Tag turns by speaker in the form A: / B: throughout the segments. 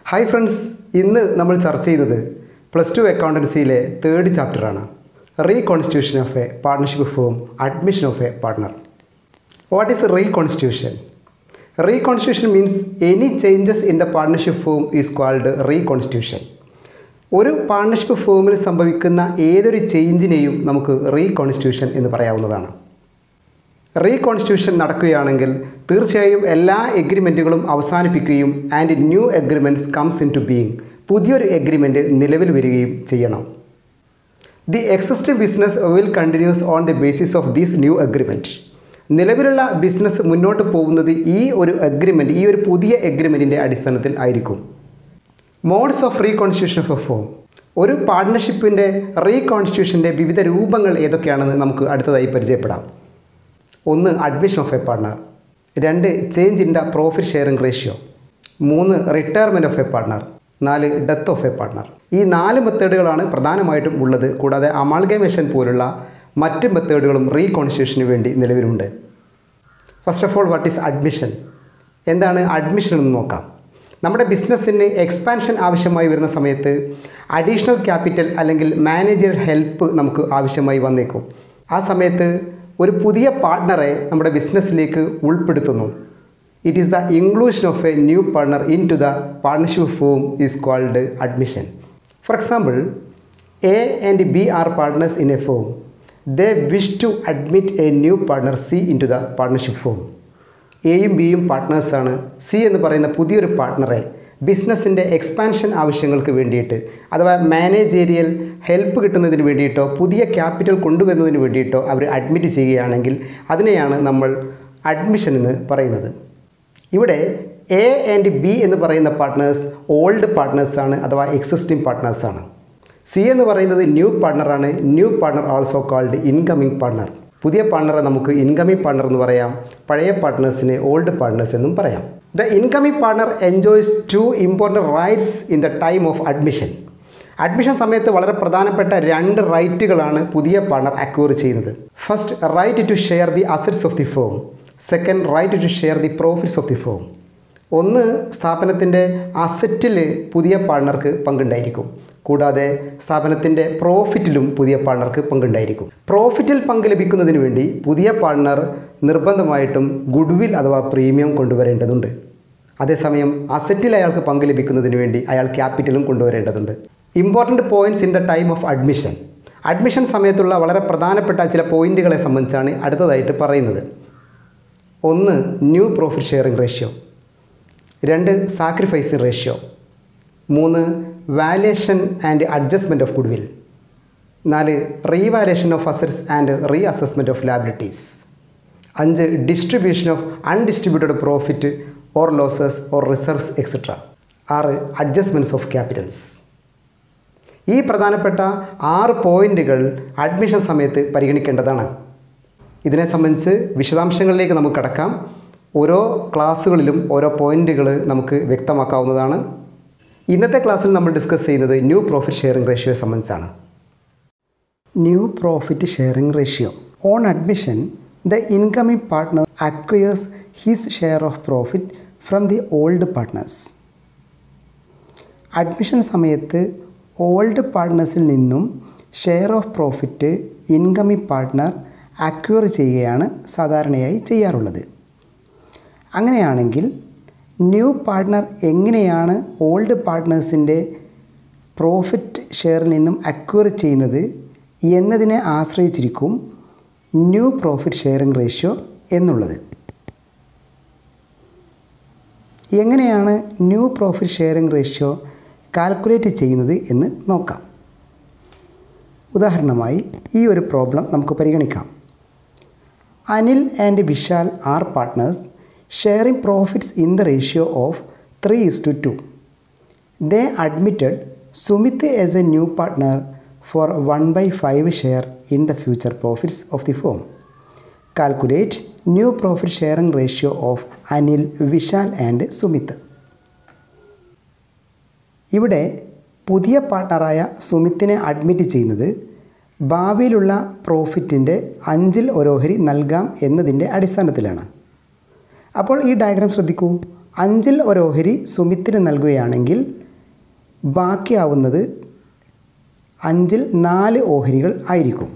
A: hi friends ഇന്ന് നമ്മൾ ചർച്ച ചെയ്തത് പ്ലസ് ടു അക്കൗണ്ടൻസിയിലെ തേർഡ് ചാപ്റ്ററാണ് reconstitution of a partnership firm admission of a partner what is reconstitution reconstitution means any changes in the partnership firm is called reconstitution ഒരു partnership ഫോമിൽ സംഭവിക്കുന്ന ഏതൊരു ചേഞ്ചിനെയും നമുക്ക് റീകോൺസ്റ്റിറ്റ്യൂഷൻ എന്ന് പറയാവുന്നതാണ് റീകോൺസ്റ്റിറ്റ്യൂഷൻ നടക്കുകയാണെങ്കിൽ തീർച്ചയായും എല്ലാ എഗ്രിമെൻറ്റുകളും അവസാനിപ്പിക്കുകയും and new agreements comes into being പുതിയൊരു എഗ്രിമെൻറ്റ് നിലവിൽ വരികയും ചെയ്യണം the existing business will continues on the basis of these new agreement നിലവിലുള്ള ബിസിനസ് മുന്നോട്ട് പോകുന്നത് ഈ ഒരു അഗ്രിമെൻറ്റ് ഈ ഒരു പുതിയ എഗ്രിമെൻറ്റിൻ്റെ അടിസ്ഥാനത്തിൽ ആയിരിക്കും modes of reconstitution of a firm ഒരു പാർട്ട്ണർഷിപ്പിൻ്റെ റീകോൺസ്റ്റിറ്റ്യൂഷൻ്റെ വിവിധ രൂപങ്ങൾ ഏതൊക്കെയാണെന്ന് നമുക്ക് അടുത്തതായി പരിചയപ്പെടാം ഒന്ന് അഡ്മിഷൻ ഓഫ് എ പാർട്ണർ രണ്ട് change in the profit sharing ratio മൂന്ന് റിട്ടയർമെൻറ്റ് ഓഫ് എ പാർട്ണർ നാല് ഡെത്ത് ഓഫ് എ പാർട്ണർ ഈ നാല് മെത്തേഡുകളാണ് പ്രധാനമായിട്ടും ഉള്ളത് കൂടാതെ അമാൾഗമേഷൻ പോലുള്ള മറ്റ് മെത്തേഡുകളും റീകോൺസ്റ്റിറ്റ്യൂഷന് വേണ്ടി നിലവിലുണ്ട് first of all what is admission എന്താണ് അഡ്മിഷൻ എന്ന് നോക്കാം നമ്മുടെ ബിസിനസ്സിന് എക്സ്പാൻഷൻ ആവശ്യമായി വരുന്ന സമയത്ത് അഡീഷണൽ ക്യാപിറ്റൽ അല്ലെങ്കിൽ മാനേജർ ഹെൽപ്പ് നമുക്ക് ആവശ്യമായി വന്നേക്കും ആ സമയത്ത് ഒരു പുതിയ പാർട്ട്ണറെ നമ്മുടെ ബിസിനസ്സിലേക്ക് ഉൾപ്പെടുത്തുന്നു it is the inclusion of a new partner into the partnership firm is called admission for example A and B are partners in a firm they wish to admit a new partner C into the partnership firm എയും ബിയും പാർട്ട്നേഴ്സാണ് C എന്ന് പറയുന്ന പുതിയൊരു പാർട്ട്ണറെ ബിസിനസ്സിൻ്റെ expansion ആവശ്യങ്ങൾക്ക് വേണ്ടിയിട്ട് അഥവാ managerial help കിട്ടുന്നതിന് വേണ്ടിയിട്ടോ പുതിയ ക്യാപിറ്റൽ കൊണ്ടുവരുന്നതിന് വേണ്ടിയിട്ടോ അവർ അഡ്മിറ്റ് ചെയ്യുകയാണെങ്കിൽ അതിനെയാണ് നമ്മൾ അഡ്മിഷൻ എന്ന് പറയുന്നത് ഇവിടെ എ ആൻഡ് ബി എന്ന് പറയുന്ന പാർട്ട്നേഴ്സ് ഓൾഡ് പാർട്ട്നേഴ്സാണ് അഥവാ എക്സിസ്റ്റിംഗ് പാർട്ട്നേഴ്സാണ് സി എന്ന് പറയുന്നത് ന്യൂ പാർട്ണറാണ് new partner also called incoming partner പുതിയ പാർട്ണറെ നമുക്ക് ഇൻകമിംഗ് പാർട്ണർ എന്ന് പറയാം പഴയ പാർട്ട്നേഴ്സിനെ ഓൾഡ് പാർട്ട്നേഴ്സ് എന്നും പറയാം the incoming partner enjoys two important rights in the time of admission admission സമയത്ത് വളരെ പ്രധാനപ്പെട്ട രണ്ട് റൈറ്റുകളാണ് പുതിയ പാർട്ണർ അക്വയർ ചെയ്യുന്നത് first right to share the assets of the firm second right to share the profits of the firm ഒന്ന് സ്ഥാപനത്തിൻ്റെ അസറ്റിൽ പുതിയ പാർട്ണർക്ക് പങ്കുണ്ടായിരിക്കും കൂടാതെ സ്ഥാപനത്തിൻ്റെ പ്രോഫിറ്റിലും പുതിയ പാർട്ണർക്ക് പങ്കുണ്ടായിരിക്കും പ്രോഫിറ്റിൽ പങ്ക് ലഭിക്കുന്നതിന് വേണ്ടി പുതിയ പാർട്ണർ നിർബന്ധമായിട്ടും ഗുഡ്വിൽ അഥവാ പ്രീമിയം കൊണ്ടുവരേണ്ടതുണ്ട് അതേസമയം അസറ്റിൽ അയാൾക്ക് പങ്ക് ലഭിക്കുന്നതിന് വേണ്ടി അയാൾ ക്യാപിറ്റലും കൊണ്ടുവരേണ്ടതുണ്ട് important points in the time of admission admission സമയത്തുള്ള വളരെ പ്രധാനപ്പെട്ട ചില പോയിന്റുകളെ സംബന്ധിച്ചാണ് അടുത്തതായിട്ട് പറയുന്നത് ഒന്ന് ന്യൂ പ്രോഫിറ്റ് ഷെയറിംഗ് റേഷ്യോ രണ്ട് സാക്രിഫൈസിംഗ് റേഷ്യോ മൂന്ന് valuation and adjustment of goodwill നാല് revaluation of assets and reassessment of liabilities അഞ്ച് distribution of undistributed profit or losses or reserves etcetera ആറ് അഡ്ജസ്റ്റ്മെൻറ്റ്സ് ഓഫ് ക്യാപിറ്റൽസ് ഈ പ്രധാനപ്പെട്ട ആറ് പോയിന്റുകൾ admission സമയത്ത് പരിഗണിക്കേണ്ടതാണ് ഇതിനെ സംബന്ധിച്ച് വിശദാംശങ്ങളിലേക്ക് നമുക്ക് കടക്കാം ഓരോ ക്ലാസ്സുകളിലും ഓരോ പോയിന്റുകൾ നമുക്ക് വ്യക്തമാക്കാവുന്നതാണ് ഇന്നത്തെ ക്ലാസ്സിൽ നമ്മൾ ഡിസ്കസ് ചെയ്യുന്നത് ന്യൂ പ്രോഫിറ്റ് ഷെയറിംഗ് റേഷ്യോയെ സംബന്ധിച്ചാണ് new profit sharing ratio on admission the incoming partner acquires his share of profit from the old partners admission സമയത്ത് ഓൾഡ് പാർട്ട്നേഴ്സിൽ നിന്നും share of profit incoming partner acquire ചെയ്യുകയാണ് സാധാരണയായി ചെയ്യാറുള്ളത് അങ്ങനെയാണെങ്കിൽ ന്യൂ പാർട്ട്ണർ എങ്ങനെയാണ് ഓൾഡ് പാർട്ട്നേഴ്സിൻ്റെ പ്രോഫിറ്റ് ഷെയറിൽ നിന്നും അക്വയർ ചെയ്യുന്നത് എന്നതിനെ ആശ്രയിച്ചിരിക്കും ന്യൂ പ്രോഫിറ്റ് ഷെയറിംഗ് റേഷ്യോ എന്നുള്ളത് എങ്ങനെയാണ് new profit sharing ratio calculate ചെയ്യുന്നത് എന്ന് നോക്കാം ഉദാഹരണമായി ഈ ഒരു പ്രോബ്ലം നമുക്ക് പരിഗണിക്കാം Anil and Vishal are partners sharing profits in the ratio of three is to two they admitted Sumit as a new partner for one by five share in the future profits of the firm calculate new profit sharing ratio of Anil Vishal and Sumit ഇവിടെ പുതിയ പാർട്ട്ണറായ സുമിത്തിനെ admit ചെയ്യുന്നത് ഭാവിയിലുള്ള പ്രോഫിറ്റിൻ്റെ അഞ്ചിൽ ഓരോഹരി നൽകാം എന്നതിൻ്റെ അടിസ്ഥാനത്തിലാണ് അപ്പോൾ ഈ diagram ശ്രദ്ധിക്കൂ അഞ്ചിൽ ഒരു ഓഹരി സുമിത്തിന് നൽകുകയാണെങ്കിൽ ബാക്കിയാവുന്നത് അഞ്ചിൽ നാല് ഓഹരികൾ ആയിരിക്കും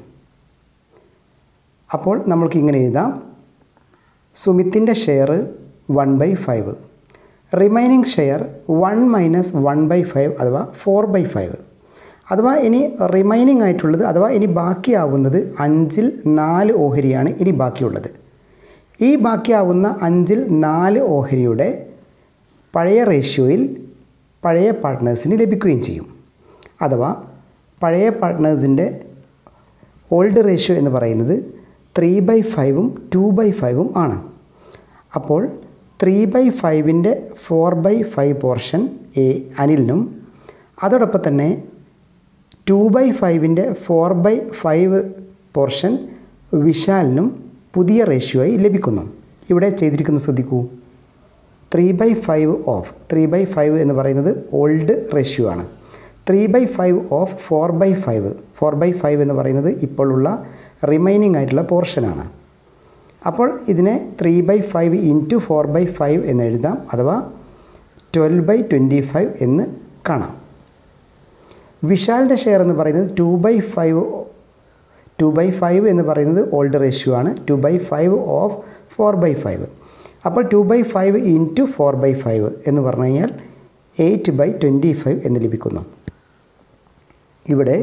A: അപ്പോൾ നമ്മൾക്ക് ഇങ്ങനെ എഴുതാം സുമിത്തിൻ്റെ share one by five remaining share one minus one by five അഥവാ ഫോർ ബൈ ഫൈവ് അഥവാ ഇനി റിമൈനിങ് ആയിട്ടുള്ളത് അഥവാ ഇനി ബാക്കിയാവുന്നത് അഞ്ചിൽ നാല് ഓഹരിയാണ് ഇനി ബാക്കിയുള്ളത് ഈ ബാക്കിയാവുന്ന അഞ്ചിൽ നാല് ഓഹരിയുടെ പഴയ റേഷ്യോയിൽ പഴയ പാർട്ട്നേഴ്സിന് ലഭിക്കുകയും ചെയ്യും അഥവാ പഴയ പാർട്ട്നേഴ്സിൻ്റെ ഓൾഡ് റേഷ്യോ എന്ന് പറയുന്നത് ത്രീ ബൈ ഫൈവും ടു ബൈ ഫൈവും ആണ് അപ്പോൾ ത്രീ ബൈ ഫൈവിൻ്റെ ഫോർ ബൈ ഫൈവ് പോർഷൻ എ അനിലിനും അതോടൊപ്പം തന്നെ ടു ബൈ ഫൈവിൻ്റെ ഫോർ ബൈ ഫൈവ് പോർഷൻ വിശാലിനും പുതിയ റേഷ്യോയായി ലഭിക്കുന്നു ഇവിടെ ചെയ്തിരിക്കുന്നത് ശ്രദ്ധിക്കൂ three by five of three by five എന്ന് പറയുന്നത് ഓൾഡ് റേഷ്യോ ആണ് three by five of four by five four by five എന്ന് പറയുന്നത് ഇപ്പോഴുള്ള റിമൈനിങ് ആയിട്ടുള്ള പോർഷനാണ് അപ്പോൾ ഇതിനെ three by five into four by five എന്ന് എഴുതാം അഥവാ ട്വൽവ് ബൈ ട്വൻറ്റി ഫൈവ് എന്ന് കാണാം വിശാലിൻ്റെ ഷെയർ എന്ന് പറയുന്നത് two by five two by five എന്ന് പറയുന്നത് ഓൾഡ് റേഷ്യോ ആണ് two by five of four by five അപ്പോൾ two by five into four by five എന്ന് പറഞ്ഞു കഴിഞ്ഞാൽ എയ്റ്റ് ബൈ ട്വൻറ്റി ഫൈവ് എന്ന് ലഭിക്കുന്നു ഇവിടെ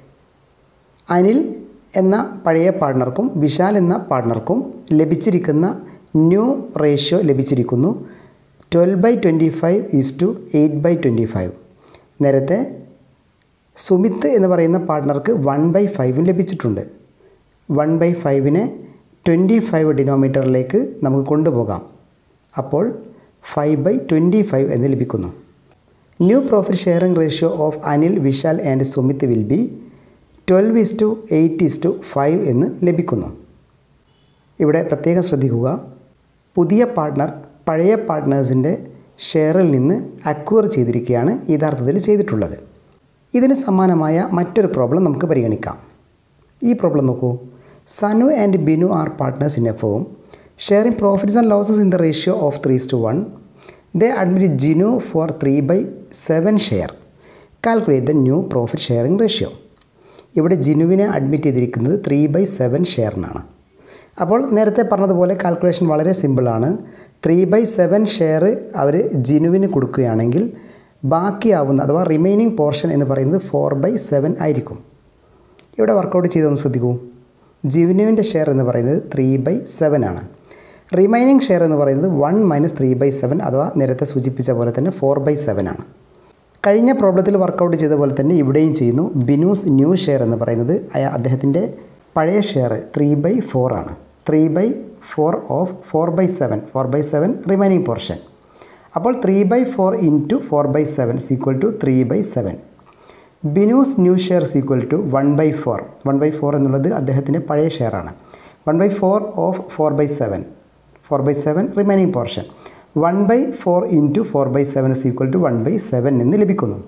A: അനിൽ എന്ന പഴയ പാർട്ട്ണർക്കും വിശാൽ എന്ന പാർട്ട്ണർക്കും ലഭിച്ചിരിക്കുന്ന ന്യൂ റേഷ്യോ ലഭിച്ചിരിക്കുന്നു twelve by twenty five is to eight by twenty five നേരത്തെ സുമിത്ത് എന്ന് പറയുന്ന പാർട്ട്ണർക്ക് വൺ ബൈ ഫൈവും ലഭിച്ചിട്ടുണ്ട് വൺ ബൈ ഫൈവിനെ ട്വൻറ്റി ഫൈവ് ഡിനോമീറ്ററിലേക്ക് നമുക്ക് കൊണ്ടുപോകാം അപ്പോൾ ഫൈവ് ബൈ ട്വൻറ്റി ഫൈവ് എന്ന് ലഭിക്കുന്നു new profit sharing ratio of Anil Vishal and Sumit will be twelve is to eight is to five എന്ന് ലഭിക്കുന്നു ഇവിടെ പ്രത്യേകം ശ്രദ്ധിക്കുക പുതിയ പാർട്ട്ണർ പഴയ പാർട്ട്നേഴ്സിൻ്റെ ഷെയറിൽ നിന്ന് അക്വയർ ചെയ്തിരിക്കുകയാണ് യഥാർത്ഥത്തിൽ ചെയ്തിട്ടുള്ളത് ഇതിന് സമാനമായ മറ്റൊരു പ്രോബ്ലം നമുക്ക് പരിഗണിക്കാം ഈ പ്രോബ്ലം നോക്കൂ Sanu and Binu are partners in a firm sharing profits and losses in the ratio of three's to one they admit Jinu for three by seven share calculate the new profit sharing ratio ഇവിടെ ജിനുവിനെ അഡ്മിറ്റ് ചെയ്തിരിക്കുന്നത് three by seven ഷെയറിനാണ് അപ്പോൾ നേരത്തെ പറഞ്ഞതുപോലെ calculation വളരെ സിമ്പിളാണ് ത്രീ ബൈ സെവൻ ഷെയർ അവർ ജിനുവിന് കൊടുക്കുകയാണെങ്കിൽ ബാക്കിയാവുന്ന അഥവാ റിമൈനിങ് പോർഷൻ എന്ന് പറയുന്നത് ഫോർ ബൈ സെവൻ ആയിരിക്കും ഇവിടെ വർക്കൗട്ട് ചെയ്തൊന്ന് ശ്രദ്ധിക്കൂ ജിനുവിൻ്റെ ഷെയർ എന്ന് പറയുന്നത് ത്രീ ബൈ സെവൻ ആണ് റിമൈനിങ് ഷെയർ എന്ന് പറയുന്നത് one minus three by seven അഥവാ നേരത്തെ സൂചിപ്പിച്ച പോലെ തന്നെ ഫോർ ബൈ സെവൻ ആണ് കഴിഞ്ഞ പ്രോബ്ലത്തിൽ വർക്കൗട്ട് ചെയ്ത പോലെ തന്നെ ഇവിടെയും ചെയ്യുന്നു ബിനൂസ് ന്യൂ ഷെയർ എന്ന് പറയുന്നത് അയാ അദ്ദേഹത്തിൻ്റെ പഴയ ഷെയർ ത്രീ ബൈ ഫോർ ആണ് three by four of four by seven four by seven remaining portion അപ്പോൾ three by four into four by seven equal to three by seven Binu's new share equal to one by four one by four എന്നുള്ളത് അദ്ദേഹത്തിൻ്റെ പഴയ ഷെയറാണ് one by four of four by seven four by seven remaining portion one by four into four by seven is equal to one by seven എന്ന് ലഭിക്കുന്നു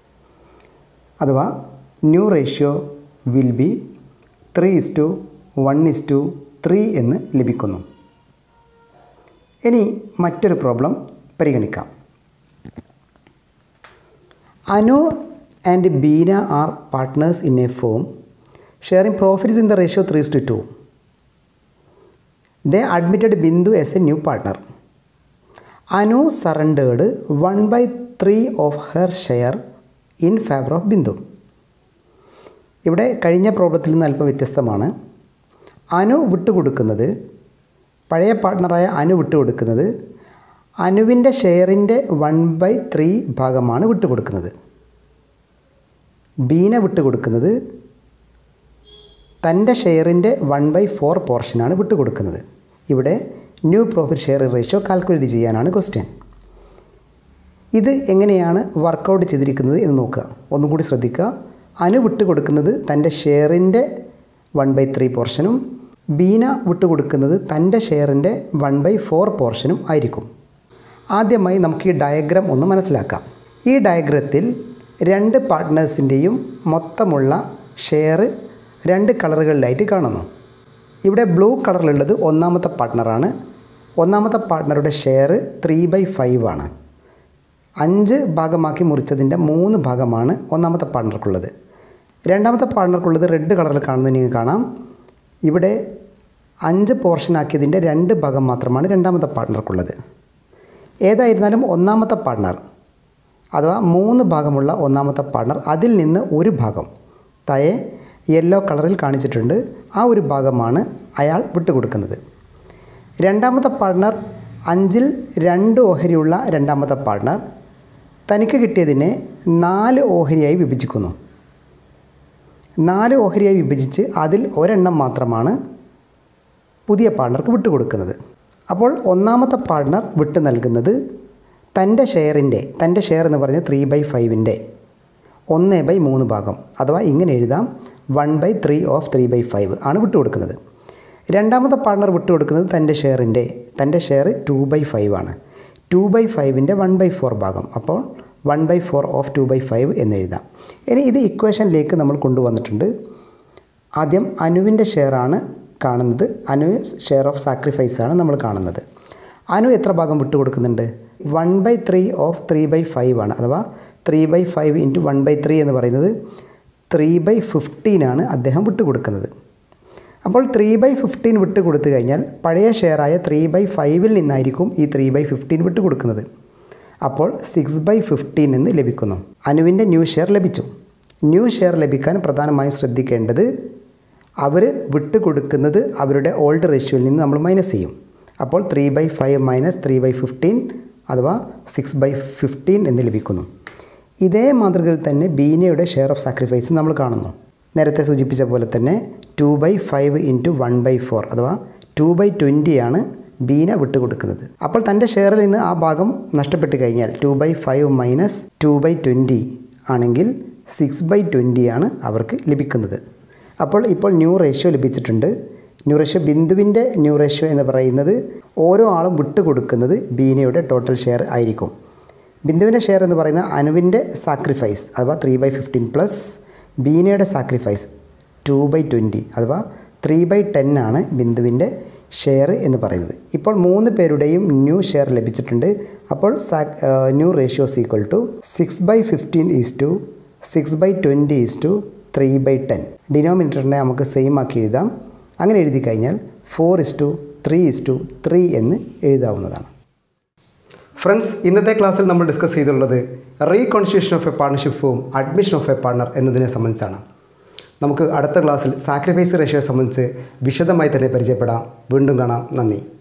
A: അഥവാ new ratio will be three is to one is to three എന്ന് ലഭിക്കുന്നു ഇനി മറ്റൊരു problem പരിഗണിക്കാം Anu and Beena are partners in a firm sharing profits in the ratio three to two they admitted Bindu as a new partner Anu surrendered one by three of her share in favour of Bindu ഇവിടെ കഴിഞ്ഞ പ്രോബ്ലത്തിൽ നിന്ന് അല്പം വ്യത്യസ്തമാണ് അനു വിട്ടുകൊടുക്കുന്നത് പഴയ പാർട്ട്ണറായ അനു വിട്ടുകൊടുക്കുന്നത് അനുവിൻ്റെ ഷെയറിൻ്റെ വൺ ബൈ ത്രീ ഭാഗമാണ് വിട്ടുകൊടുക്കുന്നത് ബീന വിട്ടുകൊടുക്കുന്നത് തൻ്റെ ഷെയറിൻ്റെ വൺ ബൈ ഫോർ പോർഷനാണ് വിട്ടുകൊടുക്കുന്നത് ഇവിടെ new profit share ratio calculate ചെയ്യാനാണ് ക്വസ്റ്റ്യൻ ഇത് എങ്ങനെയാണ് വർക്കൗട്ട് ചെയ്തിരിക്കുന്നത് എന്ന് നോക്കുക ഒന്നും കൂടി ശ്രദ്ധിക്കുക അനു വിട്ടുകൊടുക്കുന്നത് തൻ്റെ ഷെയറിൻ്റെ വൺ ബൈ ത്രീ പോർഷനും ബീന വിട്ടുകൊടുക്കുന്നത് തൻ്റെ ഷെയറിൻ്റെ വൺ ബൈ ഫോർ പോർഷനും ആയിരിക്കും ആദ്യമായി നമുക്ക് ഈ ഡയഗ്രാം ഒന്ന് മനസ്സിലാക്കാം ഈ ഡയഗ്രത്തിൽ രണ്ട് പാർട്ട്നേഴ്സിൻ്റെയും മൊത്തമുള്ള ഷെയർ രണ്ട് കളറുകളിലായിട്ട് കാണുന്നു ഇവിടെ ബ്ലൂ കളറിലുള്ളത് ഒന്നാമത്തെ പാർട്ട്ണറാണ് ഒന്നാമത്തെ പാർട്ട്ണറുടെ ഷെയർ ത്രീ ബൈ ഫൈവ് ആണ് അഞ്ച് ഭാഗമാക്കി മുറിച്ചതിൻ്റെ മൂന്ന് ഭാഗമാണ് ഒന്നാമത്തെ പാർട്ട്ണർക്കുള്ളത് രണ്ടാമത്തെ പാർട്ട്ണർക്കുള്ളത് റെഡ് കളറിൽ കാണുന്നത് നിങ്ങൾക്ക് കാണാം ഇവിടെ അഞ്ച് പോർഷൻ ആക്കിയതിൻ്റെ രണ്ട് ഭാഗം മാത്രമാണ് രണ്ടാമത്തെ പാർട്ട്ണർക്കുള്ളത് ഏതായിരുന്നാലും ഒന്നാമത്തെ പാർട്ട്ണർ അഥവാ മൂന്ന് ഭാഗമുള്ള ഒന്നാമത്തെ പാർട്ട്ണർ അതിൽ നിന്ന് ഒരു ഭാഗം തായെ യെല്ലോ കളറിൽ കാണിച്ചിട്ടുണ്ട് ആ ഒരു ഭാഗമാണ് അയാൾ വിട്ടുകൊടുക്കുന്നത് രണ്ടാമത്തെ പാർട്ട്ണർ അഞ്ചിൽ രണ്ട് ഓഹരിയുള്ള രണ്ടാമത്തെ പാർട്ട്ണർ തനിക്ക് കിട്ടിയതിനെ നാല് ഓഹരിയായി വിഭജിക്കുന്നു നാല് ഓഹരിയായി വിഭജിച്ച് അതിൽ ഒരെണ്ണം മാത്രമാണ് പുതിയ പാർട്ണർക്ക് വിട്ടുകൊടുക്കുന്നത് അപ്പോൾ ഒന്നാമത്തെ പാർട്ണർ വിട്ടു നൽകുന്നത് തൻ്റെ ഷെയറിൻ്റെ തൻ്റെ ഷെയർ എന്ന് പറയുന്നത് ത്രീ ബൈ ഫൈവിൻ്റെ ഒന്ന് ബൈ മൂന്ന് ഭാഗം അഥവാ ഇങ്ങനെ എഴുതാം one by three of three by five ആണ് വിട്ടുകൊടുക്കുന്നത് രണ്ടാമത്തെ പാർട്ണർ വിട്ടുകൊടുക്കുന്നത് തൻ്റെ ഷെയറിൻ്റെ തൻ്റെ ഷെയർ ടു ബൈ ഫൈവ് ആണ് ടു ബൈ ഫൈവിൻ്റെ വൺ ബൈ ഫോർ ഭാഗം അപ്പോൾ one by four of two by five എന്ന് എഴുതാം ഇനി ഇത് ഇക്വേഷനിലേക്ക് നമ്മൾ കൊണ്ടുവന്നിട്ടുണ്ട് ആദ്യം അനുവിൻ്റെ ഷെയറാണ് കാണുന്നത് അനു ഷെയർ ഓഫ് സാക്രിഫൈസ് ആണ് നമ്മൾ കാണുന്നത് അനു എത്ര ഭാഗം വിട്ടുകൊടുക്കുന്നുണ്ട് one by three of three by five ആണ് അഥവാ three by five into one by three എന്ന് പറയുന്നത് ത്രീ ബൈ ഫിഫ്റ്റീനാണ് അദ്ദേഹം വിട്ടുകൊടുക്കുന്നത് അപ്പോൾ ത്രീ ബൈ ഫിഫ്റ്റീൻ വിട്ട് കൊടുത്തു കഴിഞ്ഞാൽ പഴയ ഷെയറായ ത്രീ ബൈ ഫൈവിൽ നിന്നായിരിക്കും ഈ ത്രീ ബൈ ഫിഫ്റ്റീൻ വിട്ട് കൊടുക്കുന്നത് അപ്പോൾ സിക്സ് ബൈ ഫിഫ്റ്റീൻ എന്ന് ലഭിക്കുന്നു അനുവിൻ്റെ ന്യൂ ഷെയർ ലഭിച്ചു ന്യൂ ഷെയർ ലഭിക്കാൻ പ്രധാനമായും ശ്രദ്ധിക്കേണ്ടത് അവർ വിട്ടുകൊടുക്കുന്നത് അവരുടെ ഓൾഡ് റേഷ്യോയിൽ നിന്ന് നമ്മൾ മൈനസ് ചെയ്യും അപ്പോൾ three by five minus three by fifteen അഥവാ സിക്സ് ബൈ ഫിഫ്റ്റീൻ എന്ന് ലഭിക്കുന്നു ഇതേ മാതൃകയിൽ തന്നെ ബീനയുടെ ഷെയർ ഓഫ് സാക്രിഫൈസ് നമ്മൾ കാണുന്നു നേരത്തെ സൂചിപ്പിച്ച പോലെ തന്നെ two by five into one by four അഥവാ ടു ബൈ ട്വൻറ്റിയാണ് ബീന വിട്ടുകൊടുക്കുന്നത് അപ്പോൾ തൻ്റെ ഷെയറിൽ നിന്ന് ആ ഭാഗം നഷ്ടപ്പെട്ട് കഴിഞ്ഞാൽ two by five minus two by twenty ആണെങ്കിൽ സിക്സ് ബൈ ട്വൻറ്റിയാണ് അവർക്ക് ലഭിക്കുന്നത് അപ്പോൾ ഇപ്പോൾ ന്യൂ റേഷ്യോ ലഭിച്ചിട്ടുണ്ട് ന്യൂ റേഷ്യോ ബിന്ദുവിൻ്റെ ന്യൂ റേഷ്യോ എന്ന് പറയുന്നത് ഓരോ ആളും വിട്ടുകൊടുക്കുന്നത് ബീനയുടെ ടോട്ടൽ ഷെയർ ആയിരിക്കും ബിന്ദുവിൻ്റെ ഷെയർ എന്ന് പറയുന്ന അനുവിൻ്റെ സാക്രിഫൈസ് അഥവാ ത്രീ ബൈ ഫിഫ്റ്റീൻ പ്ലസ് ബീനയുടെ സാക്രിഫൈസ് ടു ബൈ ട്വൻറ്റി അഥവാ ത്രീ ബൈ ടെൻ ആണ് ബിന്ദുവിൻ്റെ ഷെയർ എന്ന് പറയുന്നത് ഇപ്പോൾ മൂന്ന് പേരുടെയും ന്യൂ ഷെയർ ലഭിച്ചിട്ടുണ്ട് അപ്പോൾ new ratios equal to six by fifteen is to six by twenty is to three by ten ഡിനോമിനേറ്ററിനെ നമുക്ക് സെയിം ആക്കി എഴുതാം അങ്ങനെ എഴുതി കഴിഞ്ഞാൽ four is to three is to three എന്ന് എഴുതാവുന്നതാണ് ഫ്രണ്ട്സ് ഇന്നത്തെ ക്ലാസ്സിൽ നമ്മൾ ഡിസ്കസ് ചെയ്തുള്ളത് reconstitution of a partnership firm admission of a partner എന്നതിനെ സംബന്ധിച്ചാണ് നമുക്ക് അടുത്ത ക്ലാസ്സിൽ സാക്രിഫൈസ് റേഷ്യോയെ സംബന്ധിച്ച് വിശദമായി തന്നെ പരിചയപ്പെടാം വീണ്ടും കാണാം നന്ദി